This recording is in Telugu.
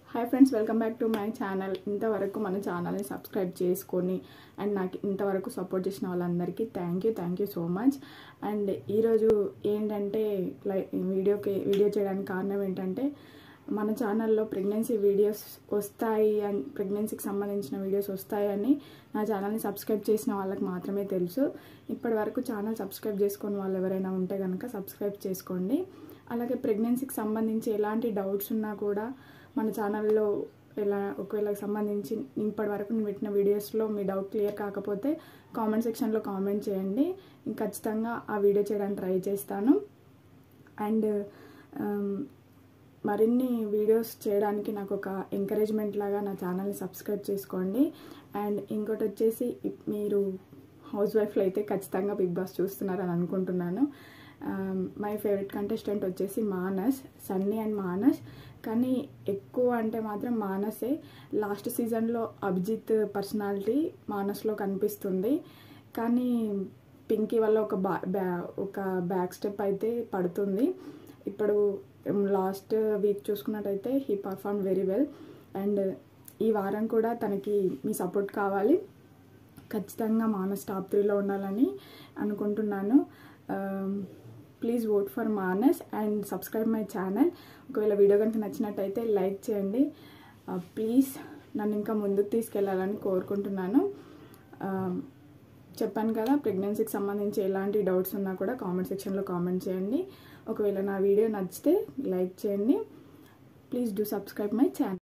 hi friends welcome back to my channel ఇంతవరకు మన ఛానల్ని సబ్స్క్రైబ్ చేసుకొని అండ్ నాకు ఇంతవరకు సపోర్ట్ చేసిన వాళ్ళందరికీ thank you thank you so much and ఈరోజు ఏంటంటే లైక్ వీడియోకి వీడియో చేయడానికి కారణం ఏంటంటే మన ఛానల్లో ప్రెగ్నెన్సీ వీడియోస్ వస్తాయి అండ్ ప్రెగ్నెన్సీకి సంబంధించిన వీడియోస్ వస్తాయని నా ఛానల్ని సబ్స్క్రైబ్ చేసిన వాళ్ళకి మాత్రమే తెలుసు ఇప్పటి వరకు ఛానల్ సబ్స్క్రైబ్ చేసుకుని వాళ్ళు ఎవరైనా ఉంటే కనుక సబ్స్క్రైబ్ చేసుకోండి అలాగే ప్రెగ్నెన్సీకి సంబంధించి ఎలాంటి డౌట్స్ ఉన్నా కూడా మన ఛానల్లో ఎలా ఒకవేళ సంబంధించి ఇప్పటి వరకు నేను పెట్టిన వీడియోస్లో మీ డౌట్ క్లియర్ కాకపోతే కామెంట్ సెక్షన్లో కామెంట్ చేయండి నేను ఖచ్చితంగా ఆ వీడియో చేయడానికి ట్రై చేస్తాను అండ్ మరిన్ని వీడియోస్ చేయడానికి నాకు ఒక ఎంకరేజ్మెంట్ లాగా నా ఛానల్ని సబ్స్క్రైబ్ చేసుకోండి అండ్ ఇంకోటి వచ్చేసి మీరు హౌస్ వైఫ్లో అయితే ఖచ్చితంగా బిగ్ బాస్ చూస్తున్నారని అనుకుంటున్నాను మై ఫేవరెట్ కంటెస్టెంట్ వచ్చేసి మానస్ సన్నీ అండ్ మానస్ కానీ ఎక్కువ అంటే మాత్రం మానసే లాస్ట్ సీజన్లో అభిజిత్ పర్సనాలిటీ మానస్లో కనిపిస్తుంది కానీ పింకీ వల్ల ఒక బా బ్యా ఒక బ్యాక్ స్టెప్ అయితే పడుతుంది ఇప్పుడు లాస్ట్ వీక్ చూసుకున్నట్టయితే he perform very well and ఈ వారం కూడా తనకి మీ సపోర్ట్ కావాలి ఖచ్చితంగా మానస్ టాప్ త్రీలో ఉండాలని అనుకుంటున్నాను please vote for Manas and subscribe my channel ఒకవేళ వీడియో కనుక నచ్చినట్టయితే లైక్ చేయండి ప్లీజ్ నన్ను ఇంకా ముందుకు తీసుకెళ్ళాలని కోరుకుంటున్నాను చెప్పాను కదా ప్రెగ్నెన్సీకి సంబంధించి ఎలాంటి డౌట్స్ ఉన్నా కూడా కామెంట్ సెక్షన్లో కామెంట్ చేయండి ఒకవేళ నా వీడియో నచ్చితే లైక్ చేయండి please do subscribe my channel